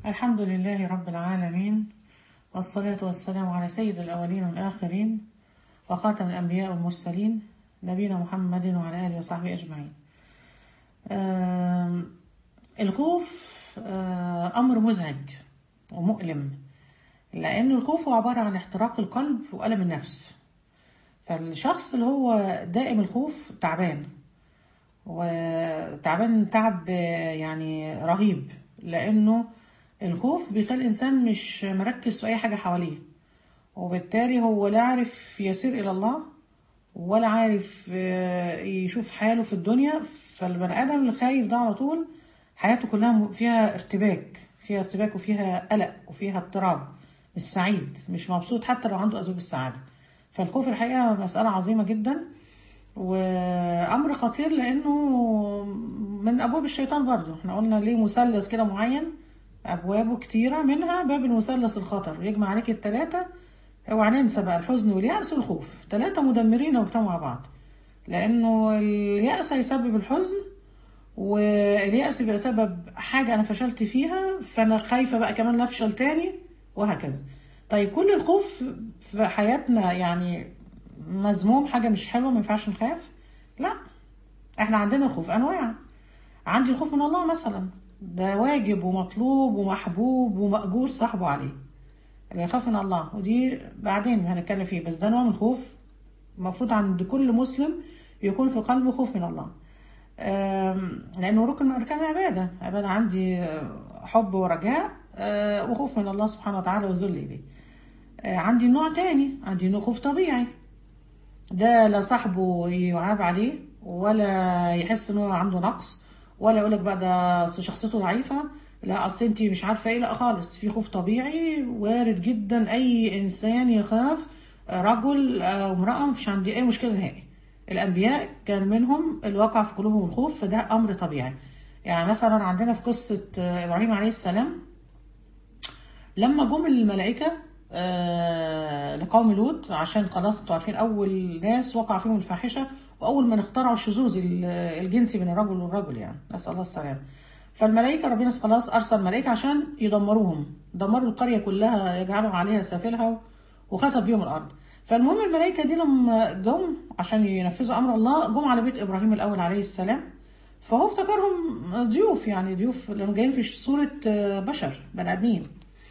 الحمد لله رب العالمين والصلاة والسلام على سيد الأولين والآخرين وخاتم الأنبياء والمرسلين نبينا محمد وعلى آله وصحبه أجمعين آم، الخوف آه، أمر مزعج ومؤلم لأن الخوف هو عبارة عن احتراق القلب وألم النفس فالشخص اللي هو دائم الخوف تعبان وتعبان تعب يعني رهيب لأنه الخوف بيخلي الإنسان مش مركز في أي حاجة حواليه وبالتالي هو لا عارف يسير إلى الله ولا عارف آه، يشوف حاله في الدنيا فالبني آدم اللي خايف ده على طول حياته كلها م- فيها ارتباك فيها ارتباك وفيها قلق وفيها اضطراب مش سعيد مش مبسوط حتى لو عنده أسباب السعادة فالخوف الحقيقة مسألة عظيمة جدا وأمر خطير لأنه من أبواب الشيطان برضه احنا قلنا ليه مثلث كده معين أبوابه كتيرة منها باب المثلث الخطر يجمع عليك التلاتة اوعى ننسى بقى الحزن واليأس والخوف تلاتة مدمرين لو اجتمعوا مع بعض لأنه اليأس هيسبب الحزن واليأس بيبقى سبب حاجة أنا فشلت فيها فأنا خايفة بقى كمان لا أفشل تاني وهكذا طيب كل الخوف في حياتنا يعني مذموم حاجة مش حلوة ما ينفعش نخاف لا احنا عندنا الخوف أنواع عندي الخوف من الله مثلا ده واجب ومطلوب ومحبوب ومأجور صاحبه عليه اللي يخاف من الله ودي بعدين هنتكلم فيه بس ده نوع من الخوف المفروض عند كل مسلم يكون في قلبه خوف من الله آم، لأنه ركن من أركان العبادة عبادة عندي آه، حب ورجاء آه، وخوف من الله سبحانه وتعالى وذل إليه آه، عندي نوع تاني عندي نوع خوف طبيعي ده لا صاحبه يعاب عليه ولا يحس ان هو عنده نقص ولا يقولك بقى ده أصل شخصيته ضعيفة لا اصل انت مش عارفة ايه لا خالص في خوف طبيعي وارد جدا اي انسان يخاف رجل او امرأة مفيش عندي اي مشكلة نهائي الانبياء كان منهم الواقع في قلوبهم الخوف فده امر طبيعي يعني مثلا عندنا في قصة آه، ابراهيم عليه السلام لما جم الملائكة آه، لقوم لوط عشان خلاص انتوا عارفين أول ناس وقع فيهم الفاحشة وأول من اخترعوا الشذوذ ال- الجنسي بين الرجل والرجل يعني نسأل الله السلامة فالملائكة ربنا خلاص أرسل ملائكة عشان يدمروهم دمروا القرية كلها يجعلوا عليها سافلها وخسف فيهم الأرض فالمهم الملائكة دي لما جم عشان ينفذوا أمر الله جم على بيت إبراهيم الأول عليه السلام فهو افتكرهم ضيوف يعني ضيوف لأنهم جايين في صورة آه، بشر بني آدمين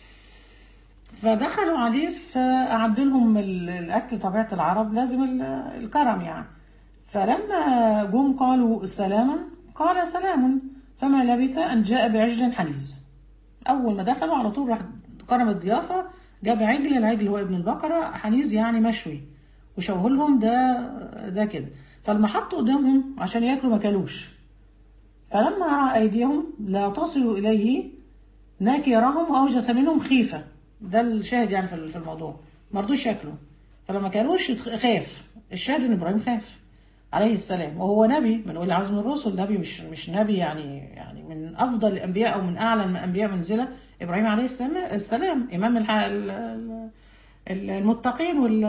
فدخلوا عليه فأعد لهم ال- الأكل طبيعة العرب لازم ال- الكرم يعني فلما جم قالوا سلاما قال سلام فما لبث أن جاء بعجل حنيذ أول ما دخلوا على طول راح كرم الضيافة جاب عجل العجل هو ابن البقرة حنيذ يعني مشوي وشوه لهم ده ده كده فلما حطوا قدامهم عشان ياكلوا ما كلوش فلما رأى أيديهم لا تصل إليه نكرهم وأوجس منهم خيفة ده الشاهد يعني في في الموضوع ما رضوش ياكلوا فلما كانوش خاف الشاهد ان ابراهيم خاف عليه السلام وهو نبي من اولي عزم الرسل نبي مش مش نبي يعني يعني من افضل الانبياء او من اعلى الانبياء منزله ابراهيم عليه السلام السلام امام الح... ال- ال- ال- المتقين وال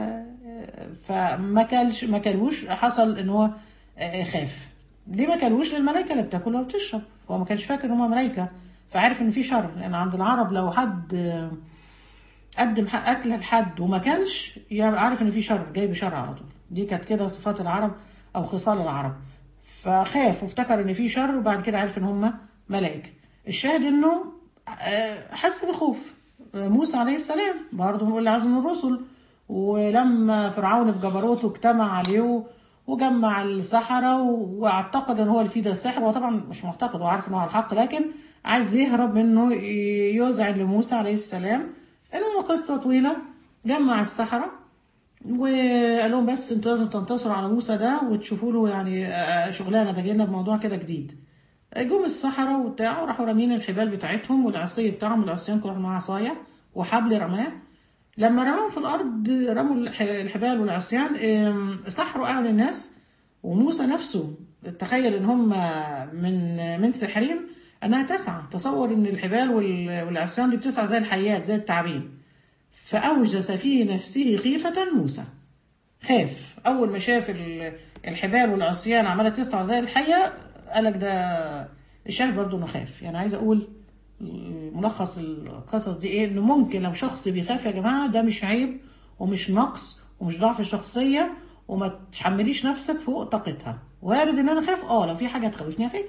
فما كلش ما كلوش حصل ان هو آه، خاف ليه ما كلوش للملائكه اللي بتاكل وبتشرب هو ما كانش فاكر ان هم ملائكه فعارف ان في شر لان عند العرب لو حد آه، قدم حق اكل لحد وما كلش يبقى عارف ان في شر جاي بشر على طول دي كانت كده صفات العرب او خصال العرب فخاف وافتكر ان في شر وبعد كده عرف ان هم ملائكه الشاهد انه آه، حس بالخوف آه، موسى عليه السلام برضه من اولي عزم الرسل ولما فرعون في جبروته اجتمع عليه وجمع السحرة واعتقد ان هو اللي فيه ده السحر هو طبعا مش معتقد هو عارف ان هو الحق لكن عايز يهرب منه ي- يوزع لموسى عليه السلام المهم قصة طويلة جمع السحرة وقال لهم بس انتوا لازم تنتصروا على موسى ده وتشوفوا له يعني آه، شغلانه ده جاينا بموضوع كده جديد جم السحرة وبتاع وراحوا رامين الحبال بتاعتهم والعصي بتاعهم العصيان كل واحد معاه عصايه وحبل رماه لما رماهم في الارض رموا الح- الحبال والعصيان ام، سحروا اعين الناس وموسى نفسه تخيل ان هم من من سحرهم انها تسعى تصور ان الحبال وال- والعصيان دي بتسعى زي الحيات زي التعابين فأوجس في نفسه خيفة موسى خاف أول ما شاف ال- الحبال والعصيان عمالة تسعى زي الحية قالك ده الشاهد برضه إنه خاف يعني عايز أقول ملخص القصص دي ايه ان ممكن لو شخص بيخاف يا جماعه ده مش عيب ومش نقص ومش ضعف شخصيه وما تحمليش نفسك فوق طاقتها وارد ان انا اخاف اه لو في حاجه تخوفني اخاف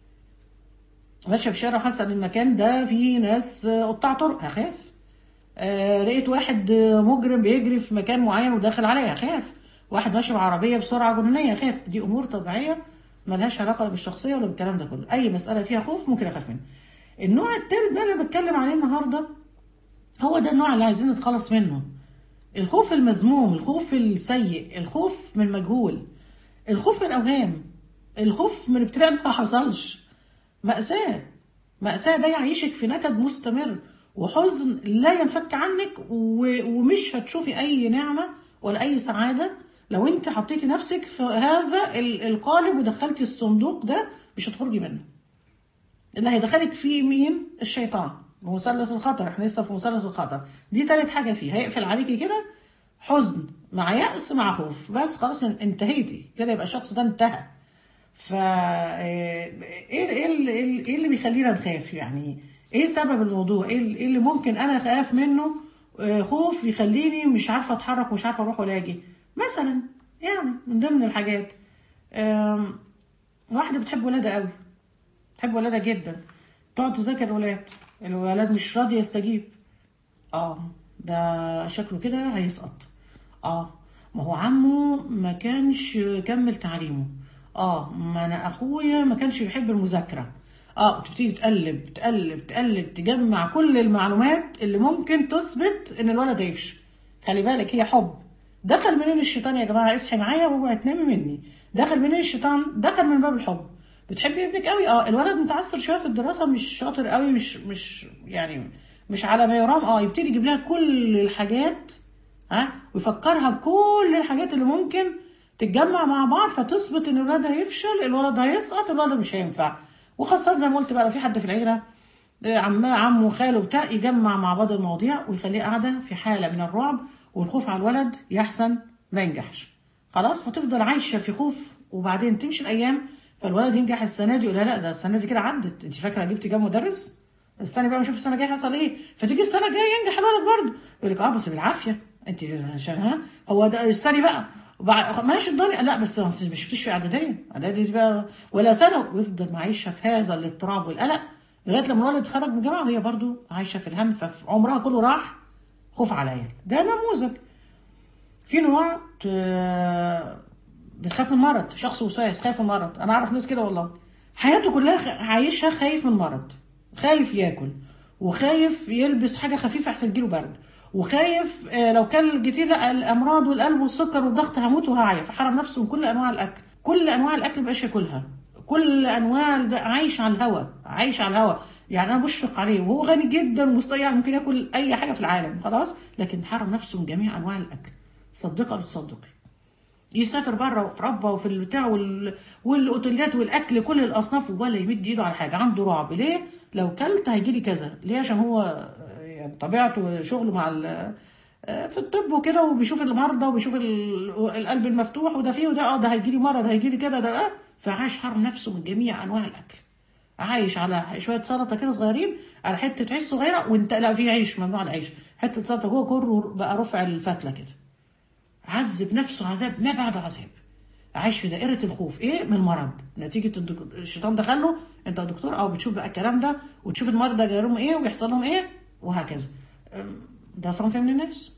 ماشيه في الشارع حاسه ان المكان ده فيه ناس آه، قطاع طرق هخاف آه لقيت واحد آه، مجرم بيجري في مكان معين وداخل عليا هخاف واحد ماشي بعربيه بسرعه جنونيه هخاف دي امور طبيعيه ملهاش علاقه لا بالشخصيه ولا بالكلام ده كله اي مساله فيها خوف ممكن اخاف منها النوع التالت ده اللي أنا بتكلم عليه النهارده هو ده النوع اللي عايزين نتخلص منه الخوف المذموم الخوف السيء الخوف من المجهول الخوف من الاوهام الخوف من ابتلاء ما حصلش مأساة مأساة ده يعيشك في نكد مستمر وحزن لا ينفك عنك و- ومش هتشوفي أي نعمة ولا أي سعادة لو أنت حطيتي نفسك في هذا ال- القالب ودخلتي الصندوق ده مش هتخرجي منه اللي هيدخلك فيه مين الشيطان مثلث الخطر احنا لسه في مثلث الخطر دي تالت حاجة فيه هيقفل عليكي كده حزن مع يأس مع خوف بس خلاص انتهيتي كده يبقى الشخص ده انتهى ف ايه ايه اللي, إيه اللي بيخلينا نخاف يعني ايه سبب الموضوع ايه اللي- إيه اللي ممكن انا اخاف منه آه، خوف يخليني مش عارفه اتحرك ومش عارفه اروح ولا اجي مثلا يعني من ضمن الحاجات آم، واحده بتحب ولادها قوي بتحب ولادها جدا تقعد تذاكر الولاد الولد مش راضي يستجيب اه ده شكله كده هيسقط اه ما هو عمه ما كانش كمل تعليمه اه ما انا اخويا ما كانش بيحب المذاكره اه تبتدي تقلب تقلب تقلب تجمع كل المعلومات اللي ممكن تثبت ان الولد هيفشل خلي بالك هي حب دخل منين الشيطان يا جماعه اصحي معايا وهو هتنامي مني دخل منين الشيطان دخل من باب الحب بتحبي ابنك قوي اه الولد متعثر شويه في الدراسه مش شاطر قوي مش مش يعني مش على ما يرام اه يبتدي يجيب لها كل الحاجات ها ويفكرها بكل الحاجات اللي ممكن تتجمع مع بعض فتثبت ان الولد هيفشل الولد هيسقط الولد مش هينفع وخاصه زي ما قلت بقى لو في حد في العيله آه، عماه عمه خاله بتاع يجمع مع بعض المواضيع ويخليه قاعده في حاله من الرعب والخوف على الولد يحسن ما ينجحش خلاص فتفضل عايشه في خوف وبعدين تمشي الايام فالولد ينجح السنه دي يقول لها لا ده السنه دي كده عدت انت فاكره جبتي كام مدرس استني بقى نشوف السنه الجايه حصل ايه فتيجي السنه الجايه ينجح الولد برضه يقول لك اه بس بالعافيه انت عشان ها هو ده استني بقى وبعد ماشي الدنيا لا بس ما شفتيش في اعداديه اعداديه دي بقى ولا سنه ويفضل معيشه في هذا الاضطراب والقلق لغايه لما الولد يتخرج من الجامعه وهي برضه عايشه في الهم فعمرها كله راح خوف على العيال ده نموذج في نوع ت- بتخاف من المرض شخص وسواس خايف من المرض انا اعرف ناس كده والله حياته كلها خ- عايشها خايف من المرض خايف ياكل وخايف يلبس حاجه خفيفه عشان يجيله برد وخايف آه، لو كل كتير لا الامراض والقلب والسكر والضغط هموت وهعيا فحرم نفسه من كل انواع الاكل كل انواع الاكل مبقاش ياكلها كل انواع ده عايش على الهوا عايش على الهوا يعني انا بشفق عليه وهو غني جدا مستطيع ممكن ياكل اي حاجه في العالم خلاص لكن حرم نفسه من جميع انواع الاكل صدقه ولا تصدقي يسافر بره وفي ربه وفي البتاع وال... والاوتيلات والاكل كل الاصناف ولا يمد ايده على حاجه عنده رعب ليه؟ لو كلت هيجي لي كذا ليه؟ عشان هو آه، يعني طبيعته شغله مع ال... آه، في الطب وكده وبيشوف المرضى وبيشوف ال... القلب المفتوح وده فيه وده اه ده هيجي لي مرض هيجي لي كده ده اه فعاش حرم نفسه من جميع انواع الاكل عايش على شويه سلطه كده صغيرين على حته عيش صغيره وانت لا في عيش ممنوع العيش حته سلطه جوه كله بقى رفع الفتله كده عذب نفسه عذاب ما بعد عذاب عايش في دائرة الخوف ايه من المرض نتيجة الدك- الشيطان دخله انت يا دكتور او بتشوف بقى الكلام ده وتشوف المرضى جاي لهم ايه وبيحصل لهم ايه وهكذا أم، ده صنف من الناس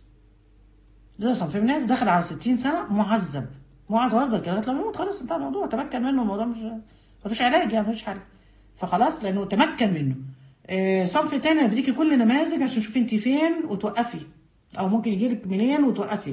ده صنف من الناس دخل على 60 سنة معذب معذب هيفضل كده لغاية لما يموت خلاص انتهى الموضوع تمكن منه الموضوع مش مفيش علاج يعني مفيش حل فخلاص لانه تمكن منه آه، صنف تاني بديكي كل نماذج عشان تشوفي انت فين وتوقفي او ممكن يجيلك منين وتوقفي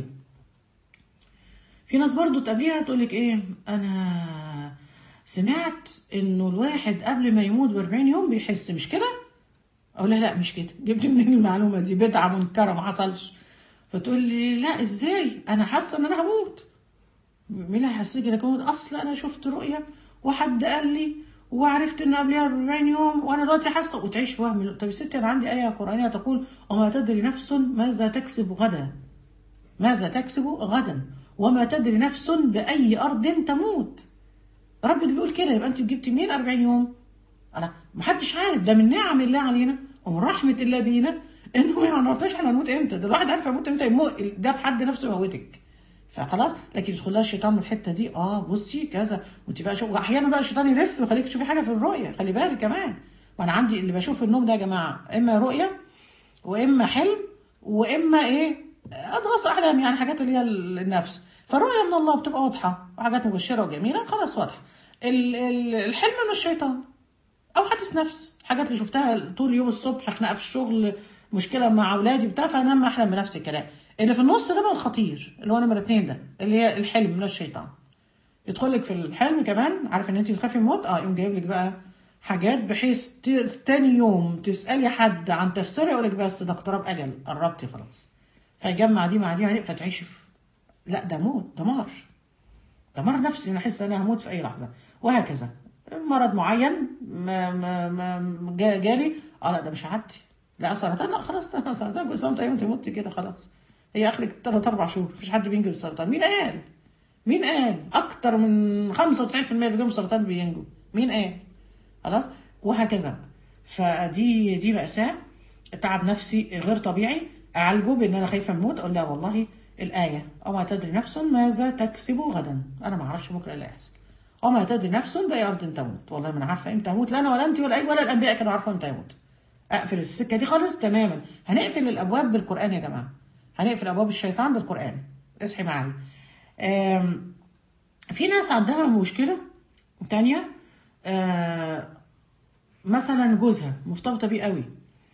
في ناس برضو تقابليها تقول لك ايه انا سمعت انه الواحد قبل ما يموت ب 40 يوم بيحس مش كده اقول لها لا مش كده جبت منين المعلومه دي بدعه منكره ما حصلش فتقول لي لا ازاي انا حاسه ان انا هموت مين اللي هيحسسك انك هموت اصل انا شفت رؤيه وحد قال لي وعرفت ان قبلها ب 40 يوم وانا دلوقتي حاسه وتعيش وهم طب يا ستي انا عندي ايه قرانيه تقول وما تدري نفس ماذا تكسب غدا ماذا تكسب غدا وما تدري نفس بأي أرض تموت ربك بيقول كده يبقى أنت جبت منين 40 يوم انا محدش عارف ده من نعم الله علينا ومن رحمه الله بينا انه ما يعرفناش احنا هنموت امتى ده الواحد عارف هيموت امتى يموت ده في حد نفسه يموتك فخلاص لكن يدخل لها الشيطان من الحته دي اه بصي كذا وانت بقى شوف واحيانا بقى الشيطان يلف ويخليك تشوفي حاجه في الرؤيه خلي بالك كمان وانا عندي اللي بشوف في النوم ده يا جماعه اما رؤيه واما حلم واما ايه اضغاث احلام يعني حاجات اللي هي النفس فالرؤيه من الله بتبقى واضحه وحاجات مبشره وجميله خلاص واضحه ال- ال- الحلم من الشيطان او حديث نفس الحاجات اللي شفتها طول يوم الصبح خناقه في الشغل مشكله مع اولادي بتاع فانام احلم بنفس الكلام اللي في النص ده بقى الخطير اللي هو نمره اتنين ده اللي هي الحلم من الشيطان يدخل لك في الحلم كمان عارف ان انت بتخافي من الموت اه يقوم جايب لك بقى حاجات بحيث ت- تاني يوم تسالي حد عن تفسيرها يقول لك بس ده اقتراب اجل قربتي خلاص فيجمع دي مع دي مع دي فتعيشي في لا ده موت دمار دمار نفسي انا احس انا هموت في اي لحظه وهكذا مرض معين ما ما ما جا- جالي اه لا ده مش هعدي لا سرطان لا خلاص سرطان كل سنه وانت انت مت كده خلاص هي اخرك ثلاث اربع شهور مفيش حد بينجو بالسرطان مين قال؟ مين قال؟ اكتر من 95% اللي بيجيهم سرطان بينجو مين قال؟ خلاص وهكذا فدي دي مأساة تعب نفسي غير طبيعي اعالجه بان انا خايفه اموت اقول لا والله الايه وما تدري نفس ماذا تكسب غدا انا ما اعرفش بكره ايه اللي هيحصل وما تدري نفس باي ارض تموت والله ما انا عارفه امتى اموت لا انا ولا انت ولا اي ولا الانبياء كانوا عارفين امتى يموت اقفل السكه دي خالص تماما هنقفل الابواب بالقران يا جماعه هنقفل ابواب الشيطان بالقران اصحي معايا آم، في ناس عندها مشكله تانية آه، مثلا جوزها مرتبطه بيه قوي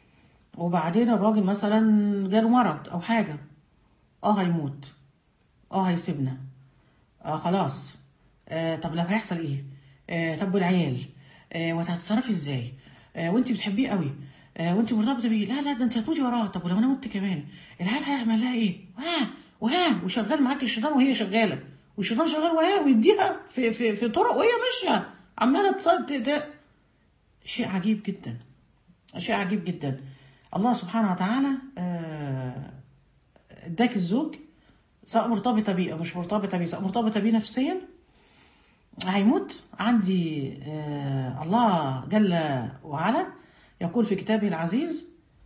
وبعدين الراجل مثلا جاله مرض او حاجه اه هيموت اه هيسيبنا اه خلاص آه طب لو هيحصل ايه آه طب والعيال آه وهتتصرفي ازاي آه وانت بتحبيه قوي آه وانت مرتبطه بيه لا لا ده انت هتموتي وراه طب ولو انا مت كمان العيال هيعمل لها ايه وها وها وشغال معاك الشيطان وهي شغاله والشيطان شغال وها ويديها في في في طرق وهي ماشيه عماله تصد شيء عجيب جدا شيء عجيب جدا الله سبحانه وتعالى آه، اداك الزوج سواء مرتبطة بيه أو مش مرتبطة بيه سواء مرتبطة بيه نفسيا هيموت عندي آه، الله جل وعلا يقول في كتابه العزيز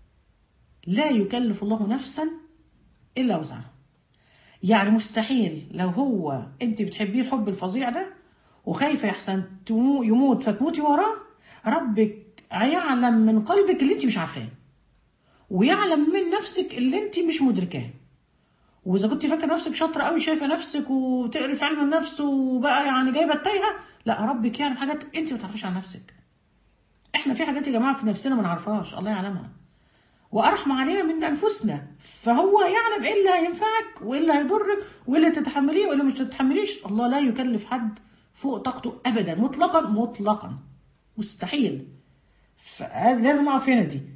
لا يكلف الله نفسا إلا وسعها يعني مستحيل لو هو انت بتحبيه الحب الفظيع ده وخايفه يحسن تمو- يموت فتموتي وراه ربك هيعلم من قلبك اللي انت مش عارفاه ويعلم من نفسك اللي انت مش مدركاه واذا كنت فاكره نفسك شاطره قوي شايفه نفسك وبتقري في علم النفس وبقى يعني جايبه التايهه لا ربك يعلم حاجات انت ما تعرفيش عن نفسك احنا في حاجات يا جماعه في نفسنا ما نعرفهاش الله يعلمها وارحم علينا من انفسنا فهو يعلم ايه اللي هينفعك وايه اللي هيضرك وايه اللي تتحمليه وايه اللي مش تتحمليش الله لا يكلف حد فوق طاقته ابدا مطلقا مطلقا مستحيل فهذه لازم اقف هنا دي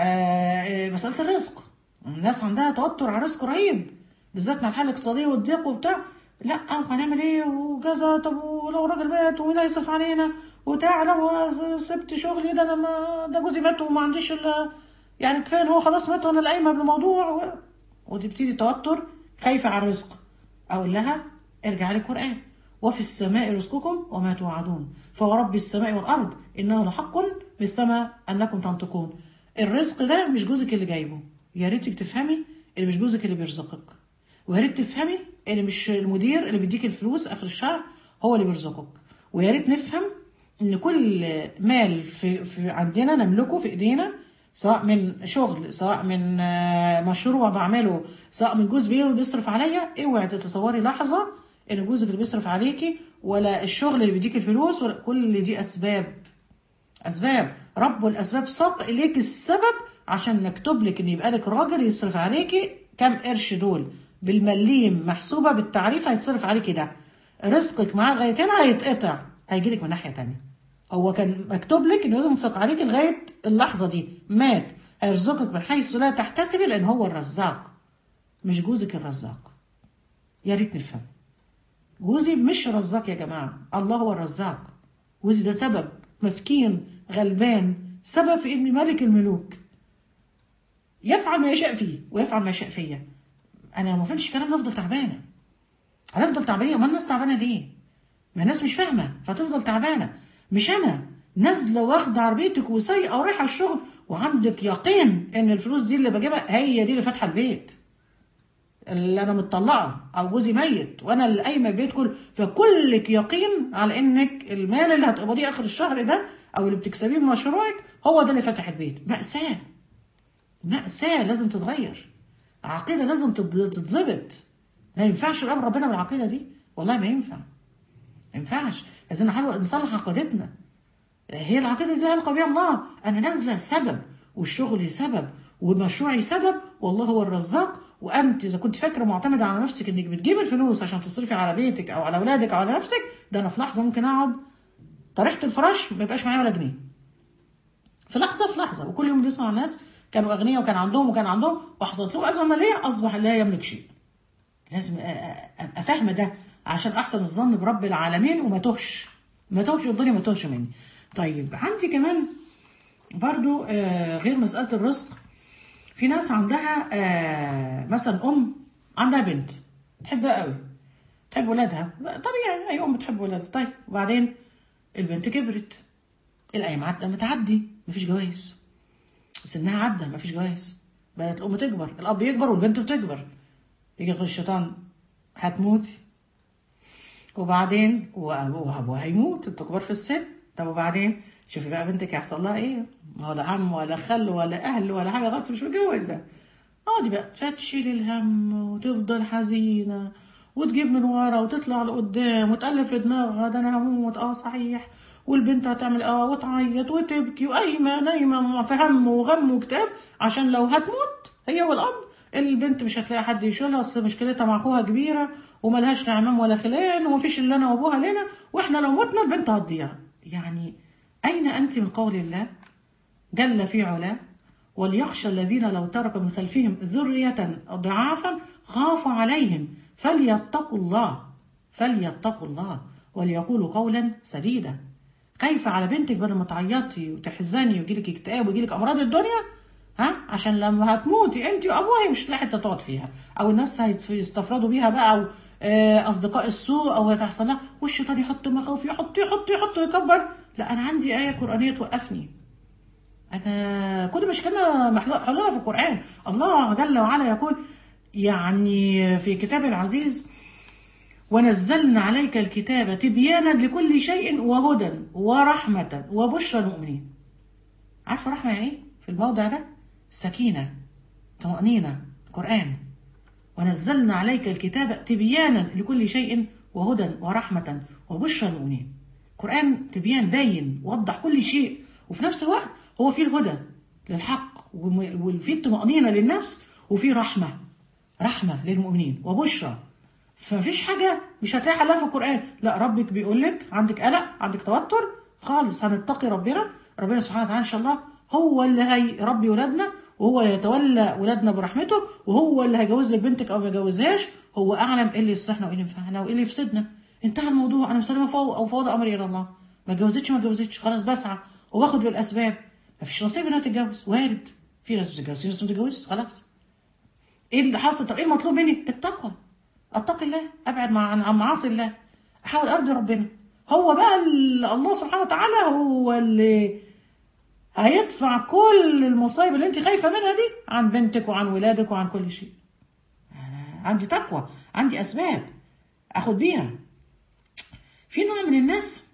آه مساله الرزق الناس عندها توتر على الرزق رهيب بالذات مع الحاله الاقتصاديه والضيق وبتاع لا وهنعمل ايه وكذا طب ولو راجل مات ومين هيصرف علينا وبتاع لو سبت شغلي ده انا ما ده جوزي مات وما عنديش الا يعني كفايه ان هو خلاص مات وانا القايمه بالموضوع و... وتبتدي توتر خايفه على الرزق اقول لها ارجع للقران وفي السماء رزقكم وما توعدون فورب السماء والارض انه لحق مثل ما انكم تنطقون الرزق ده مش جوزك اللي جايبه يا ريتك تفهمي اللي مش جوزك اللي بيرزقك ويا ريت تفهمي اللي مش المدير اللي بيديك الفلوس اخر الشهر هو اللي بيرزقك ويا ريت نفهم ان كل مال في, في عندنا نملكه في ايدينا سواء من شغل سواء من آه، مشروع بعمله سواء من جوز بيه بيصرف عليا اوعي تتصوري لحظه ان جوزك اللي بيصرف عليكي ولا الشغل اللي بيديك الفلوس ولا كل دي اسباب اسباب رب الاسباب ساق اليك السبب عشان مكتوب لك ان يبقى لك راجل يصرف عليكي كام قرش دول بالمليم محسوبه بالتعريف هيتصرف عليكي ده رزقك معاه لغايه هنا هيتقطع هيجي لك من ناحيه تانية هو كان مكتوب لك انه ينفق عليك لغايه اللحظه دي مات هيرزقك من حيث لا تحتسبي لان هو الرزاق مش جوزك الرزاق يا ريت نفهم جوزي مش رزاق يا جماعه الله هو الرزاق جوزي ده سبب مسكين غلبان سبب في اني ملك الملوك يفعل ما يشاء فيه ويفعل ما يشاء فيا انا ما فهمتش الكلام ده افضل تعبانه هنفضل تعبانين امال الناس تعبانه ليه ما الناس مش فاهمه فتفضل تعبانه مش انا نازله واخده عربيتك وسايقه ورايحه الشغل وعندك يقين ان الفلوس دي اللي بجيبها هي دي اللي فاتحه البيت اللي انا متطلقه او جوزي ميت وانا اللي قايمه البيت كله فكلك يقين على انك المال اللي هتقبضيه اخر الشهر ده او اللي بتكسبيه من مشروعك هو ده اللي فاتح البيت مأساة مأساة لازم تتغير عقيدة لازم تت- تتظبط ما ينفعش نقابل ربنا بالعقيدة دي والله ما ينفع ما ينفعش لازم نحاول نصلح عقيدتنا هي العقيدة دي ألقى بها الله أنا نازلة سبب والشغل سبب ومشروعي سبب والله هو الرزاق وأنت إذا كنت فاكرة معتمدة على نفسك إنك بتجيب الفلوس عشان تصرفي على بيتك أو على أولادك أو على نفسك ده أنا في لحظة ممكن أقعد طريحة الفراش ما يبقاش معايا ولا جنيه في لحظة في لحظة وكل يوم بنسمع ناس كانوا أغنياء وكان عندهم وكان عندهم وحصلت له أزمة مالية أصبح لا يملك شيء لازم أ- أ- ابقى فاهمه ده عشان احسن الظن برب العالمين وما توهش ما توهش الدنيا ما توهش مني طيب عندي كمان برضو آه، غير مساله الرزق في ناس عندها آه، مثلا ام عندها بنت تحبها قوي تحب ولادها طبيعي اي ام بتحب ولادها طيب وبعدين البنت كبرت الايام عدى متعدي مفيش جواز سنها عدى مفيش جواز بدات الام تكبر الاب يكبر والبنت بتكبر يجي يقول الشيطان هتموتي وبعدين وابوها ابوها هيموت انتوا كبار في السن طب وبعدين شوفي بقى بنتك هيحصل لها ايه ولا عم ولا خل ولا اهل ولا حاجه خالص مش متجوزه اقعدي بقى فتشيل الهم وتفضل حزينه وتجيب من ورا وتطلع لقدام وتألف في دماغها ده انا هموت اه صحيح والبنت هتعمل اه وتعيط وتبكي وقايمه نايمه في هم وغم وكتاب عشان لو هتموت هي والاب البنت مش هتلاقي حد يشيلها اصل مشكلتها مع اخوها كبيره وملهاش لا عمام ولا خلان ومفيش الا انا وابوها لنا واحنا لو متنا البنت هتضيع يعني اين انت من قول الله جل في علاه وليخشى الذين لو تركوا من خلفهم ذرية ضعافا خافوا عليهم فليتقوا الله فليتقوا الله وليقولوا قولا سديدا خايفة على بنتك بدل ما تعيطي وتحزني ويجيلك اكتئاب ويجيلك أمراض الدنيا ها عشان لما هتموتي انت وابوها مش هتلاقي حته تقعد فيها او الناس هيستفردوا بيها بقى او آه، اصدقاء السوء او هتحصل لها والشيطان يحط مخاوف يحط يحط يحط ويكبر لا انا عندي ايه قرانيه توقفني أنا كل مشكلة محلول- حلولها في القرآن الله جل وعلا يقول يعني في كتاب العزيز ونزلنا عليك الكتاب تبيانا لكل شيء وهدى ورحمة وبشرى المؤمنين عارفة رحمة يعني ايه في الموضع ده سكينة طمأنينة قرآن ونزلنا عليك الكتاب تبيانا لكل شيء وهدى ورحمة وبشرى المؤمنين قرآن تبيان باين وضح كل شيء وفي نفس الوقت هو فيه الهدى للحق وم- وفيه الطمأنينة للنفس وفيه رحمة رحمة للمؤمنين وبشرى فمفيش حاجة مش هتلاقي حلها في القرآن لا ربك بيقول لك عندك قلق عندك توتر خالص هنتقي ربنا ربنا سبحانه وتعالى إن شاء الله هو اللي هيربي ولادنا وهو اللي يتولى ولادنا برحمته وهو اللي هيجوز لك بنتك او ما يجوزهاش هو اعلم ايه اللي يصلحنا وايه اللي ينفعنا وايه اللي يفسدنا انتهى الموضوع انا مسلمه فوق او فوضى امري الى الله ما اتجوزتش ما اتجوزتش خلاص بسعى وباخد بالاسباب مفيش نصيب انها تتجوز وارد في ناس بتتجوز في ناس ما بتتجوزش خلاص ايه اللي حصل طب ايه المطلوب مني التقوى اتقي الله ابعد مع عن عن معاصي الله احاول ارضي ربنا هو بقى ال- الله سبحانه وتعالى هو اللي هيدفع كل المصايب اللي انت خايفه منها دي عن بنتك وعن ولادك وعن كل شيء أنا عندي تقوى عندي اسباب اخد بيها في نوع من الناس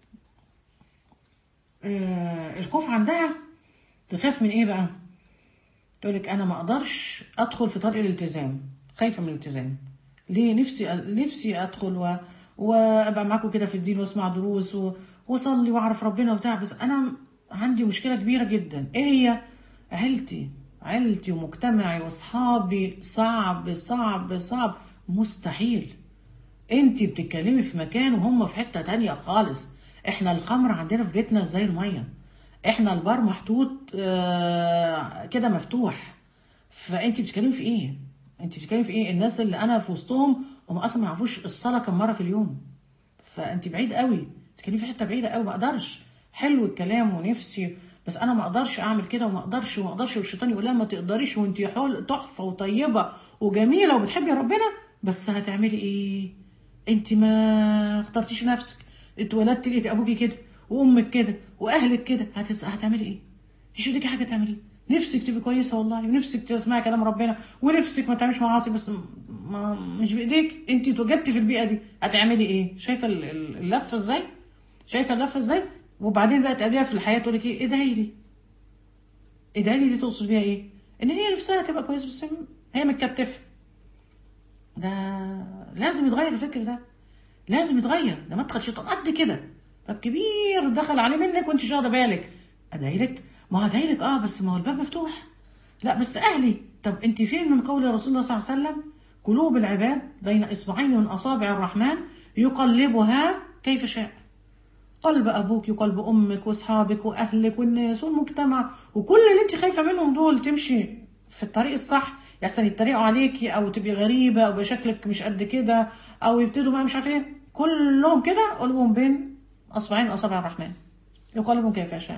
آه الخوف عندها تخاف من ايه بقى تقول لك انا ما اقدرش ادخل في طريق الالتزام خايفه من الالتزام ليه نفسي نفسي ادخل و... وابقى معاكم كده في الدين واسمع دروس و... واصلي واعرف ربنا وبتاع بس انا عندي مشكله كبيره جدا ايه هي عيلتي عيلتي ومجتمعي واصحابي صعب صعب صعب مستحيل انت بتتكلمي في مكان وهم في حته تانية خالص احنا الخمر عندنا في بيتنا زي الميه احنا البار محطوط آه، كده مفتوح فانت بتتكلمي في ايه انت بتتكلمي في ايه الناس اللي انا في وسطهم هم اصلا ما يعرفوش الصلاه كم مره في اليوم فانت بعيد قوي بتتكلمي في حته بعيده قوي ما اقدرش حلو الكلام ونفسي بس انا ما اقدرش اعمل كده وما اقدرش وما اقدرش والشيطان يقول لها ما تقدريش وانت حول تحفه وطيبه وجميله وبتحبي ربنا بس هتعملي ايه انت ما اخترتيش نفسك اتولدتي لقيتي ابوكي كده وامك كده واهلك كده هتس... هتعملي ايه مش ليكي حاجه تعملي نفسك تبقي كويسه والله ونفسك تسمعي كلام ربنا ونفسك ما تعمليش معاصي بس م- ما مش بايديك انت اتوجدتي في البيئه دي هتعملي ايه شايفه ال- ال- اللفه ازاي شايفه اللفه ازاي وبعدين بقى تقابليها في الحياه تقول لك ايه ادعي لي ادعي لي دي تقصد بيها ايه ان هي نفسها تبقى كويسه بس هي متكتفه ده لازم يتغير الفكر ده لازم يتغير ده مدخل شيطان قد كده باب كبير دخل عليه منك وانت مش واخده بالك ادعي لك ما هو ادعي لك اه بس ما هو الباب مفتوح لا بس اهلي طب انت فين من قول رسول الله صلى الله عليه وسلم قلوب العباد بين اصبعين من اصابع الرحمن يقلبها كيف شاء قلب ابوك وقلب امك واصحابك واهلك والناس والمجتمع وكل اللي انت خايفه منهم دول تمشي في الطريق الصح يحسن يتريقوا عليكي او تبقي غريبه او بشكلك مش قد كده او يبتدوا بقى مش عارف ايه كلهم كده قلوبهم بين اصبعين من اصابع الرحمن يقلبهم كيف يشاء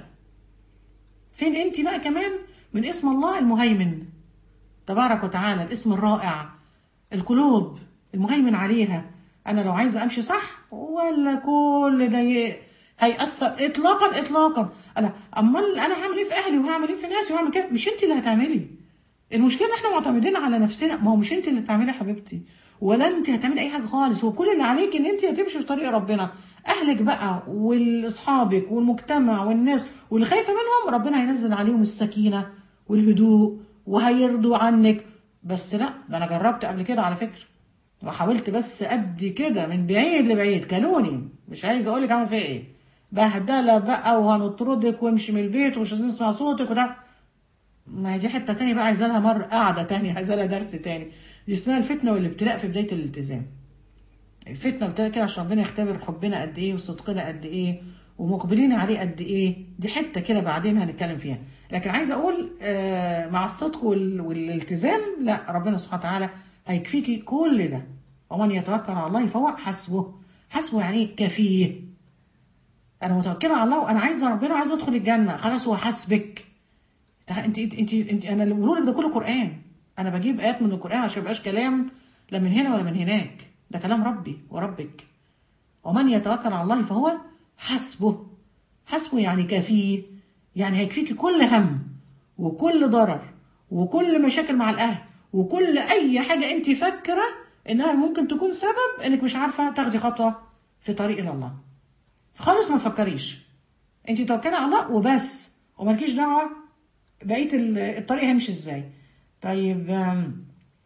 فين انت بقى كمان من اسم الله المهيمن تبارك وتعالى الاسم الرائع القلوب المهيمن عليها انا لو عايزه امشي صح ولا كل ده ي- هيأثر اطلاقا اطلاقا انا امال انا هعمل ايه في اهلي وهعمل ايه في ناسي وهعمل كده مش انت اللي هتعملي المشكله ان احنا معتمدين على نفسنا ما هو مش انت اللي تعملي يا حبيبتي ولا انت هتعملي اي حاجه خالص هو كل اللي عليك ان انت هتمشي في طريق ربنا اهلك بقى واصحابك والمجتمع والناس واللي خايفه منهم ربنا هينزل عليهم السكينه والهدوء وهيرضوا عنك بس لا ده انا جربت قبل كده على فكره وحاولت بس ادي كده من بعيد لبعيد كلوني مش عايز اقول لك اعمل فيها ايه بهدله بقى وهنطردك وامشي من البيت ومش هنسمع صوتك وده ما هي دي حته تانية بقى عايزه لها مره قاعده تانية عايزه لها درس تاني دي اسمها الفتنه والابتلاء في بدايه الالتزام الفتنه والابتلاء كده عشان ربنا يختبر حبنا قد ايه وصدقنا قد ايه ومقبلين عليه قد ايه دي حته كده بعدين هنتكلم فيها لكن عايزه اقول آه، مع الصدق وال- والالتزام لا ربنا سبحانه وتعالى هيكفيكي كل ده ومن يتوكل على الله فهو حسبه حسبه يعني إيه؟ كفيه انا متوكله على الله وانا عايزه ربنا عايزه ادخل الجنه خلاص هو حسبك تخ- انت انت انت, انت انا اللي بقوله لك ده كله قران انا بجيب ايات من القران عشان ما يبقاش كلام لا من هنا ولا من هناك ده كلام ربي وربك ومن يتوكل على الله فهو حسبه حسبه يعني كافيه يعني هيكفيكي كل هم وكل ضرر وكل مشاكل مع الاهل وكل اي حاجه انت فاكره انها ممكن تكون سبب انك مش عارفه تاخدي خطوه في طريق الى الله خالص ما تفكريش انت توكلي على الله وبس ومالكيش دعوه بقيه ال- الطريق هيمشي ازاي طيب آم،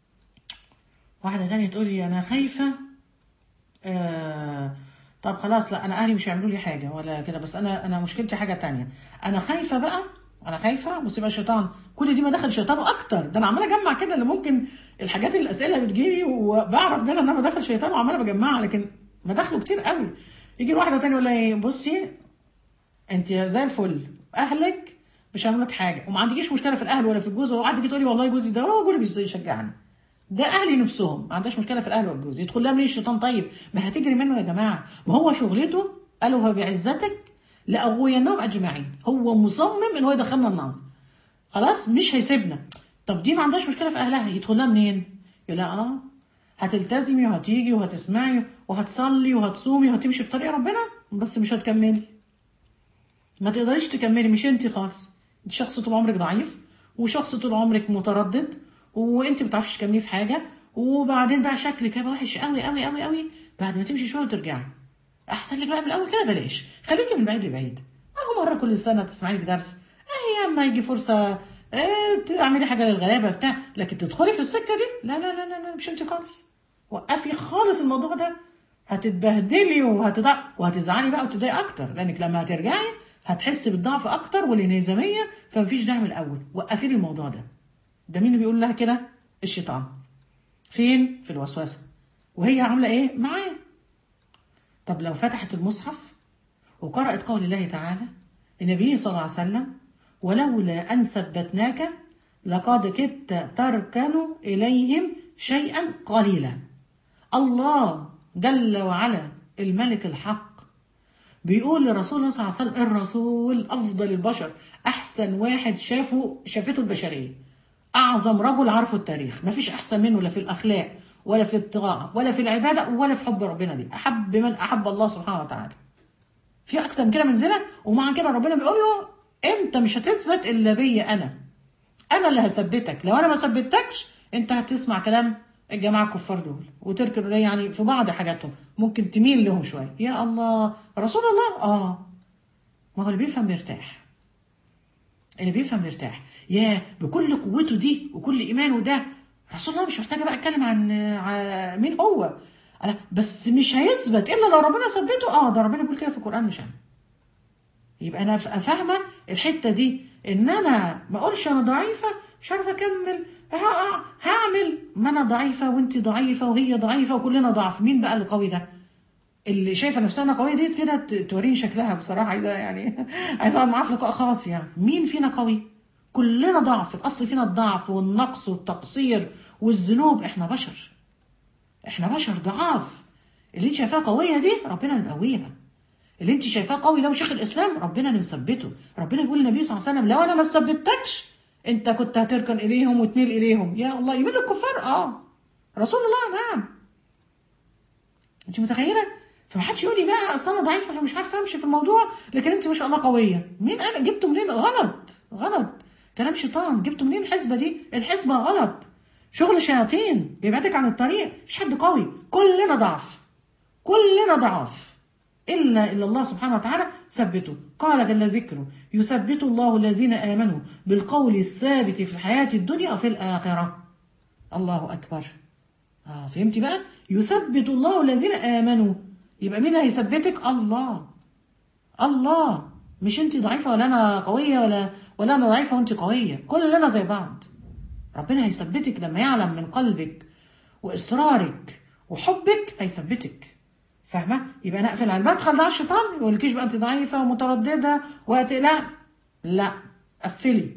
واحده تانية تقول لي انا خايفه آه طب خلاص لا انا اهلي مش هيعملوا لي حاجه ولا كده بس انا انا مشكلتي حاجه تانية انا خايفه بقى انا خايفه بس يبقى الشيطان كل دي مداخل شيطان واكتر ده انا عماله اجمع كده اللي ممكن الحاجات اللي الاسئله اللي بتجيلي وبعرف منها انها مداخل شيطان وعماله بجمعها لكن مداخله كتير قوي يجي واحده تانية يقول لها ايه بصي انت زي الفل اهلك مش هيعملوا لك حاجه وما عندكيش مشكله في الاهل ولا في الجوز وقعدت تيجي تقولي والله جوزي ده هو جوزي بيشجعني ده اهلي نفسهم ما عندهاش مشكله في الاهل والجوز يدخل لها منين الشيطان طيب ما هتجري منه يا جماعه ما هو شغلته قالوا فبعزتك لاغوينهم اجمعين هو مصمم ان هو يدخلنا النار خلاص مش هيسيبنا طب دي ما عندهاش مشكله في اهلها يدخل لها منين يقول لها اه هتلتزمي وهتيجي وهتسمعي وهتصلي وهتصومي وهتمشي في طريق ربنا بس مش هتكملي ما تقدريش تكملي مش انت خالص انت شخص طول عمرك ضعيف وشخص طول عمرك متردد وانت ما بتعرفيش تكملي في حاجه وبعدين بقى شكلك هيبقى وحش قوي قوي قوي قوي بعد ما تمشي شويه وترجعي احسن لك بقى من الاول كده بلاش خليكي من بعيد لبعيد اهو مره كل سنه تسمعي لك درس اي اما يجي فرصه اه تعملي حاجه للغلابه بتاع لكن تدخلي في السكه دي لا لا لا لا, لا مش انت خالص وقفي خالص الموضوع ده هتتبهدلي وهتضع وهتزعلي بقى وتضايقي اكتر لانك لما هترجعي هتحسي بالضعف اكتر والانهزاميه فمفيش دعم الاول وقفي لي الموضوع ده ده مين اللي بيقول لها كده الشيطان فين في الوسوسه وهي عامله ايه معاه طب لو فتحت المصحف وقرأت قول الله تعالى لنبيه صلى الله عليه وسلم ولولا أن ثبتناك لقد كدت تركن إليهم شيئا قليلا الله جل وعلا الملك الحق بيقول لرسول الله صلى الله عليه وسلم الرسول أفضل البشر أحسن واحد شافه شافته البشرية أعظم رجل عرفه التاريخ مفيش أحسن منه لا في الأخلاق ولا في الطاعة ولا في العبادة ولا في حب ربنا دي أحب من أحب الله سبحانه وتعالى في اكتر من كده منزله ومع كده ربنا بيقول له انت مش هتثبت الا بيا انا انا اللي هثبتك لو انا ما ثبتكش انت هتسمع كلام الجماعه الكفار دول وتركن إليه يعني في بعض حاجاتهم ممكن تميل لهم شويه يا الله رسول الله اه ما هو اللي بيفهم بيرتاح اللي بيفهم بيرتاح يا بكل قوته دي وكل ايمانه ده رسول الله مش محتاجه بقى اتكلم عن عن مين هو أنا بس مش هيثبت الا لو ربنا ثبته اه ده ربنا بيقول كده في القران مش انا يبقى انا ف- فاهمه الحته دي ان انا ما اقولش انا ضعيفه مش عارفه اكمل هقع هعمل ما انا ضعيفه وانت ضعيفه وهي ضعيفه وكلنا ضعف مين بقى القوي ده اللي شايفه نفسها انها قويه دي كده ت- توريني شكلها بصراحه عايزه يعني عايزه اقعد معاها في لقاء خاص يعني مين فينا قوي كلنا ضعف الاصل فينا الضعف والنقص والتقصير والذنوب احنا بشر احنا بشر ضعاف اللي انت شايفاها قويه دي ربنا اللي مقويها اللي انت شايفاه قوي ده وشيخ الاسلام ربنا اللي مثبته ربنا بيقول للنبي صلى الله عليه وسلم لو انا ما ثبتكش انت كنت هتركن اليهم وتميل اليهم يا الله يميل الكفار اه رسول الله نعم انت متخيله فمحدش يقول لي بقى اصل انا ضعيفه فمش عارفه امشي في الموضوع لكن انت ما شاء الله قويه مين انا جبته منين غلط غلط كلام شيطان جبته منين الحسبه دي الحسبه غلط شغل شياطين بيبعدك عن الطريق مش حد قوي كلنا ضعف كلنا ضعاف إلا إلا الله سبحانه وتعالى ثبته قال جل ذكره يثبت الله الذين آمنوا بالقول الثابت في الحياة الدنيا وفي الآخرة الله أكبر آه فهمتي بقى يثبت الله الذين آمنوا يبقى مين هيثبتك الله الله مش انت ضعيفة ولا أنا قوية ولا ولا أنا ضعيفة وانت قوية كلنا زي بعض ربنا هيثبتك لما يعلم من قلبك وإصرارك وحبك هيثبتك فاهمه يبقى انا اقفل على المدخل ده على الشيطان ما يقولكيش بقى انت ضعيفه ومتردده وقت لا لا قفلي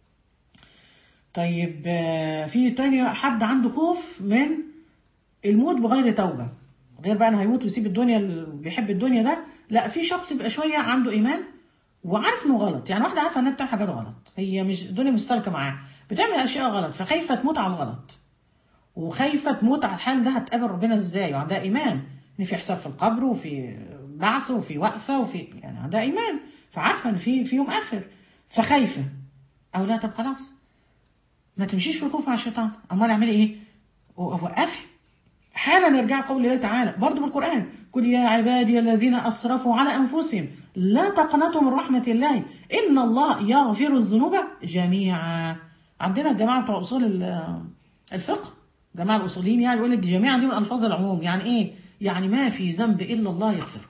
طيب آه، في تاني حد عنده خوف من الموت بغير توبه غير بقى انا هيموت ويسيب الدنيا اللي بيحب الدنيا ده لا في شخص يبقى شويه عنده ايمان وعارف انه غلط يعني واحده عارفه انها بتعمل حاجات غلط هي مش الدنيا مش سالكه معاها بتعمل اشياء غلط فخايفه تموت على الغلط وخايفه تموت على الحال ده هتقابل ربنا ازاي وعندها ايمان ان في حساب في القبر وفي بعث وفي وقفه وفي يعني عندها ايمان فعارفه ان في في يوم اخر فخايفه او لا طب خلاص ما تمشيش في الخوف على الشيطان امال اعملي ايه وقفي حالا يرجع قول الله تعالى برضه بالقران قل يا عبادي الذين اسرفوا على انفسهم لا تقنطوا من رحمه الله ان الله يغفر الذنوب جميعا عندنا الجماعه بتوع اصول ال- الفقه جماعه الاصوليين يعني يقول لك جميعا دي من الفاظ العموم يعني ايه يعني ما في ذنب الا الله يغفره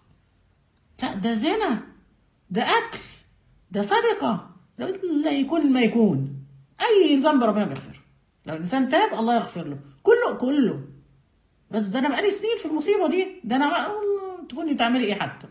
لا ده زنا ده اكل ده سرقه ده لا يكون ما يكون اي ذنب ربنا بيغفره لو الانسان تاب الله يغفر له كله كله بس ده انا بقالي سنين في المصيبه دي ده انا ما- تكوني بتعملي ايه حتى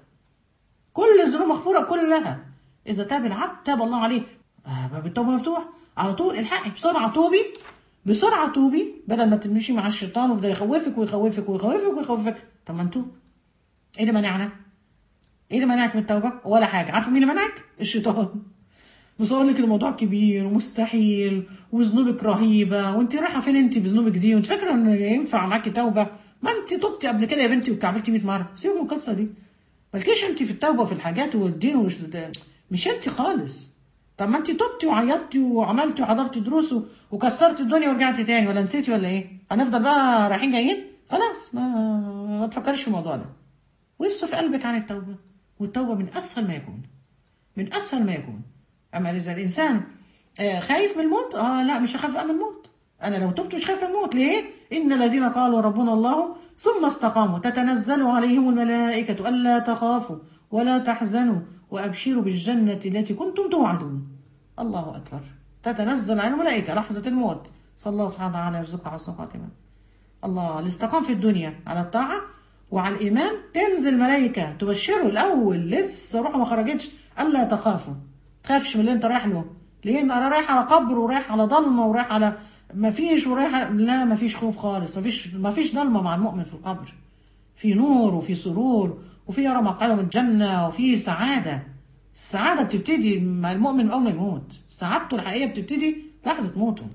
كل الذنوب مغفوره كلها اذا تاب العبد تاب الله عليه آه باب التوبه مفتوح على طول الحقي بسرعه توبي بسرعه توبي بدل ما تمشي مع الشيطان ويفضل يخوفك ويخوفك ويخوفك ويخوفك طب ما نتوب ايه اللي مانعنا؟ ايه اللي منعك من التوبه؟ ولا حاجه عارفه مين اللي منعك؟ الشيطان بس اقول لك الموضوع كبير ومستحيل وذنوبك رهيبه وانت رايحه فين انت بذنوبك دي وانت فاكره ان ينفع معاكي توبه ما انت تبتي قبل كده يا بنتي وكعبلتي 100 مره سيبك من القصه دي مالكيش انت في التوبه وفي الحاجات والدين ومش مش انت خالص طب ما انت تبتي وعيطتي وعملتي وحضرتي دروس و- وكسرتي الدنيا ورجعتي تاني ولا نسيتي ولا ايه؟ هنفضل بقى رايحين جايين؟ خلاص ما ما تفكريش في الموضوع ده. واصرف قلبك عن التوبه والتوبه من اسهل ما يكون. من اسهل ما يكون. اما اذا الانسان آه، خايف من الموت اه لا مش هخاف بقى من الموت انا لو تبت مش خايف من الموت ليه ان الذين قالوا ربنا الله ثم استقاموا تتنزل عليهم الملائكه الا تخافوا ولا تحزنوا وابشروا بالجنه التي كنتم توعدون الله اكبر تتنزل عليهم الملائكه لحظه الموت صلى الله سبحانه وتعالى يرزقها حسن خاتمه الله الاستقام في الدنيا على الطاعة وعلى الإيمان تنزل ملائكة تبشره الأول لسه روحه ما خرجتش ألا تخافوا تخافش من اللي أنت رايح له ليه أنا رايح على قبر ورايح على ضلمة ورايح على ما فيش ورايح لا ما فيش خوف خالص ما فيش ما فيش ضلمة مع المؤمن في القبر في نور وفي سرور وفي يرى مقعده من الجنة وفي سعادة السعادة بتبتدي مع المؤمن أول ما يموت سعادته الحقيقية بتبتدي لحظة موته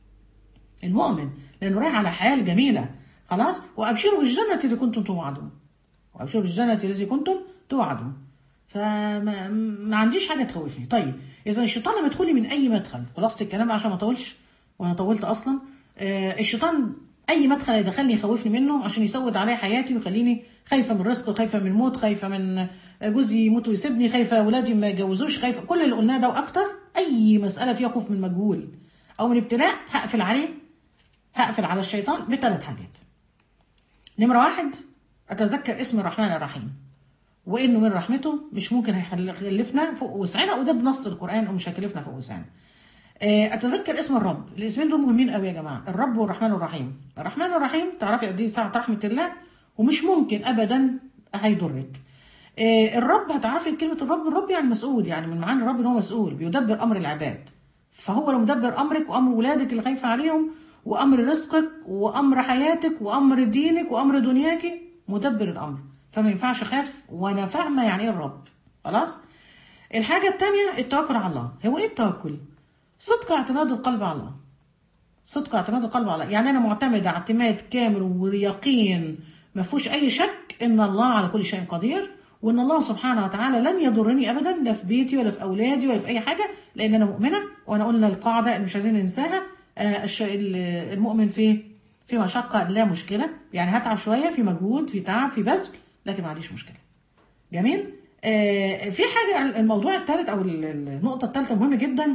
المؤمن لانه رايح على حياه جميله خلاص وابشروا بالجنه التي كنتم توعدون وابشروا بالجنه التي كنتم توعدون فما ما عنديش حاجه تخوفني طيب اذا الشيطان لما يدخل لي من اي مدخل خلاصه الكلام بقى عشان ما اطولش وانا طولت اصلا آه الشيطان اي مدخل يدخلني يخوفني منه عشان يسود عليا حياتي ويخليني خايفه من الرزق خايفه من الموت خايفه من جوزي يموت ويسيبني خايفه اولادي ما يتجوزوش خايفه كل اللي قلناه ده واكتر اي مساله فيها خوف من مجهول او من ابتلاء هقفل عليه هقفل على الشيطان بثلاث حاجات نمره واحد اتذكر اسم الرحمن الرحيم وانه من رحمته مش ممكن هيخلفنا فوق وسعنا وده بنص القران ومش هيكلفنا فوق وسعنا اتذكر اسم الرب الاسمين دول مهمين قوي يا جماعه الرب والرحمن الرحيم الرحمن الرحيم تعرفي قد ايه ساعه رحمه الله ومش ممكن ابدا هيضرك الرب هتعرفي كلمه الرب الرب يعني مسؤول يعني من معاني الرب ان هو مسؤول بيدبر امر العباد فهو اللي مدبر امرك وامر ولادك اللي خايفه عليهم وامر رزقك وامر حياتك وامر دينك وامر دنياك مدبر الامر فما ينفعش اخاف وانا فاهمه يعني ايه الرب خلاص الحاجه الثانيه التوكل على الله هو ايه التوكل صدق اعتماد القلب على الله صدق اعتماد القلب على الله يعني انا معتمده اعتماد كامل ويقين ما فيهوش اي شك ان الله على كل شيء قدير وان الله سبحانه وتعالى لن يضرني ابدا لا في بيتي ولا في اولادي ولا في اي حاجه لان انا مؤمنه وانا قلنا القاعده اللي مش عايزين ننساها المؤمن في في مشقه لا مشكله يعني هتعب شويه في مجهود في تعب في بذل لكن ما عنديش مشكله جميل آه في حاجه الموضوع الثالث او النقطه الثالثه مهمه جدا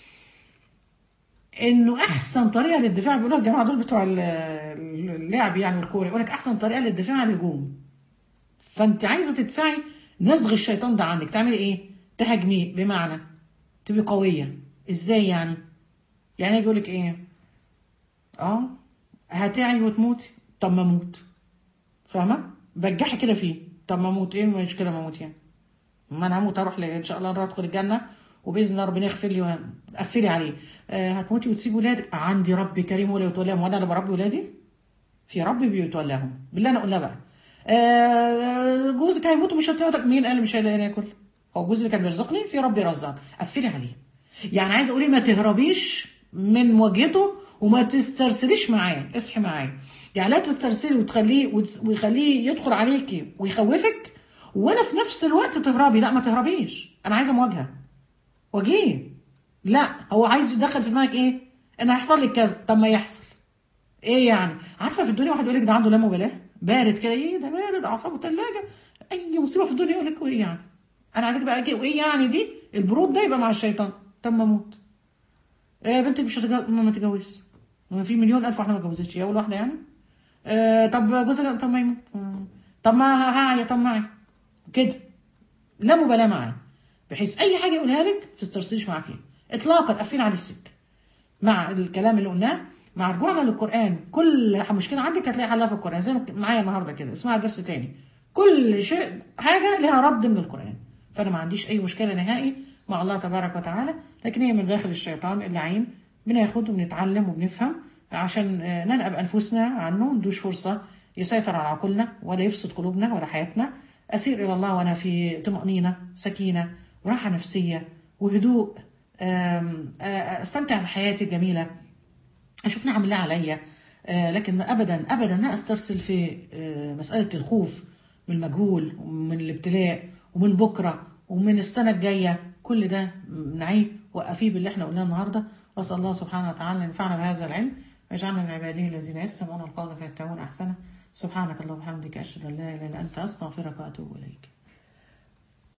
انه احسن طريقه للدفاع بيقولوا الجماعه دول بتوع اللعب يعني والكوره يقول لك احسن طريقه للدفاع الهجوم فانت عايزه تدفعي نزغ الشيطان ده عنك تعملي ايه تهاجميه بمعنى تبقي قويه ازاي يعني يعني يقول لك ايه اه هتعي وتموتي طب ما اموت فاهمه بجحي كده فيه طب ما اموت ايه المشكله ما اموت يعني ما انا هموت اروح ان شاء الله ادخل الجنه وباذن الله ربنا يغفر لي وقفلي عليه آه هتموتي وتسيبي ولادك عندي رب كريم ولا يتولاهم وانا اللي بربي ولادي في رب بيتولاهم بالله انا اقولها بقى آه جوزك هيموت ومش هتلاقي مين قال مش هيلاقي ياكل هو جوزي اللي كان بيرزقني في رب يرزقك قفلي عليه يعني عايزه اقول ما تهربيش من مواجهته وما تسترسليش معاه اصحي معاه يعني لا تسترسلي وتخليه ويخليه يدخل عليكي ويخوفك ولا في نفس الوقت تهربي لا ما تهربيش انا عايزه مواجهه واجهيه لا هو عايز يدخل في دماغك ايه ان هيحصل لك كذا طب ما يحصل ايه يعني عارفه في الدنيا واحد يقول لك ده عنده لا مبالاه بارد كده ايه ده بارد اعصابه ثلاجه اي مصيبه في الدنيا يقول لك وايه يعني انا عايزك بقى ايه وايه يعني دي البرود ده يبقى مع الشيطان طب ما اموت ايه يا بنتي مش هتجوز ما تتجوزش ما في مليون الف واحده ما اتجوزتش هي اول واحده يعني آه طب جوزك طب ما يموت طب ما هعيا طب معي كده لا مبالاه معاه بحيث اي حاجه يقولها لك ما تسترسليش معاه فيها اطلاقا قافلين على السكه مع الكلام اللي قلناه مع رجوعنا للقران كل مشكله عندك هتلاقي حلها في القران زي ما معايا النهارده كده اسمعي درس تاني كل شيء حاجه لها رد من القران فانا ما عنديش اي مشكله نهائي مع الله تبارك وتعالى لكن هي من داخل الشيطان اللعين بناخد وبنتعلم وبنفهم عشان ننقب انفسنا عنه ما ندوش فرصه يسيطر على عقولنا ولا يفسد قلوبنا ولا حياتنا اسير الى الله وانا في طمانينه سكينه وراحه نفسيه وهدوء استمتع بحياتي الجميله اشوف نعم الله عليا لكن ابدا ابدا لا استرسل في مساله الخوف من المجهول ومن الابتلاء ومن بكره ومن السنه الجايه كل ده نعيه وقفيه باللي احنا قلناه النهارده واسال الله سبحانه وتعالى ان ينفعنا بهذا العلم ويجعلنا من عباده الذين يستمعون القول فيتبعون احسنه سبحانك اللهم وبحمدك اشهد ان لا اله الا انت استغفرك واتوب اليك